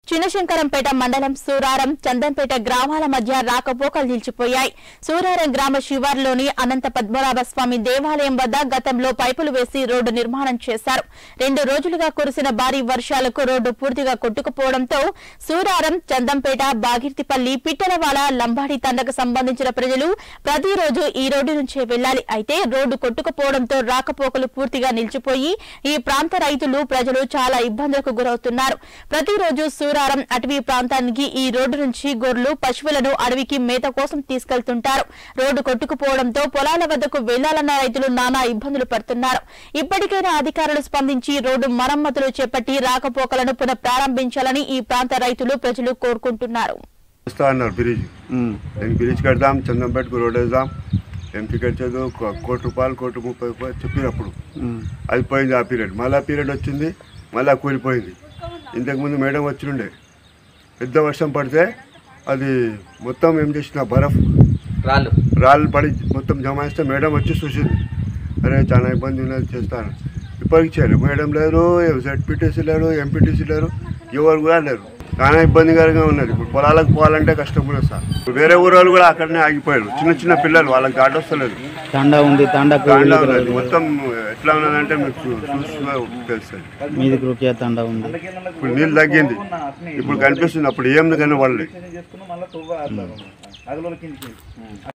చిన్నశంకరంపేట మండలం సూరారం చందంపేట గ్రామాల మధ్య రాకపోకలు నిలిచిపోయాయి సూరారం గ్రామ శివార్లోని అనంత పద్మనాభ స్వామి దేవాలయం వద్ద గతంలో పైపులు వేసి రోడ్డు నిర్మాణం చేశారు రెండు రోజులుగా కురిసిన భారీ వర్షాలకు రోడ్డు పూర్తిగా కొట్టుకుపోవడంతో సూరారం చందంపేట బాగిర్తిపల్లి పిట్టలవాడ లంబాడి తండకు సంబంధించిన ప్రజలు ప్రతిరోజు ఈ రోడ్డు నుంచే వెళ్లాలి అయితే రోడ్డు కొట్టుకుపోవడంతో రాకపోకలు పూర్తిగా నిలిచిపోయి ఈ ప్రాంత రైతులు ప్రజలు చాలా ఇబ్బందులకు గురవుతున్నారు ప్రతిరోజు సూరారం అటవీ ప్రాంతానికి ఈ రోడ్డు నుంచి గొర్రెలు పశువులను అడవికి మేత కోసం తీసుకెళ్తుంటారు రోడ్డు కొట్టుకుపోవడంతో పొలాల వద్దకు వెళ్లాలన్న రైతులు నానా ఇబ్బందులు పడుతున్నారు ఇప్పటికైనా అధికారులు స్పందించి రోడ్డు మరమ్మతులు చేపట్టి రాకపోకలను పునః ప్రారంభించాలని ఈ ప్రాంత రైతులు ప్రజలు కోరుకుంటున్నారు వస్తా అన్నారు బ్రిడ్జ్ నేను బ్రిడ్జ్ కడదాం చందంపేటకు రోడ్ వేద్దాం ఏం టికెట్ చదువు కో- కోటి రూపాయలు కోటి ముప్పై రూపాయలు చెప్పినప్పుడు అది పోయింది ఆ పీరియడ్ మళ్ళీ ఆ పీరియడ్ వచ్చింది మళ్ళీ కూలిపోయింది ఇంతకుముందు మేడం వచ్చిండే పెద్ద వర్షం పడితే అది మొత్తం ఏం చేసిన బరఫ్ రాళ్ళు రాళ్ళు పడి మొత్తం జమాయిస్తే మేడం వచ్చి చూసింది అరే చాలా ఇబ్బంది ఉన్నది చేస్తాను ఇప్పటికి చేయరు మేడం లేరు జెడ్పీటీసీ లేరు ఎంపీటీసీ లేరు ఎవరు కూడా లేరు చాలా ఇబ్బందికరంగా ఉన్నది ఇప్పుడు పొలాలకు పోవాలంటే కష్టం కూడా సార్ ఇప్పుడు వేరే ఊరోళ్ళు కూడా అక్కడనే ఆగిపోయారు చిన్న చిన్న పిల్లలు వాళ్ళకి దాటి వస్తలేదు తండా ఉంది తండాకు దాంట్లో ఉన్నది మొత్తం ఎట్లా ఉన్నదంటే మీకు చూ- చూస్తే తెలుస్తుంది మీది గ్రూప్ తండా ఉంది ఇప్పుడు నీళ్ళు తగ్గింది ఇప్పుడు కనిపిస్తుంది అప్పుడు ఏం కనబడలేదు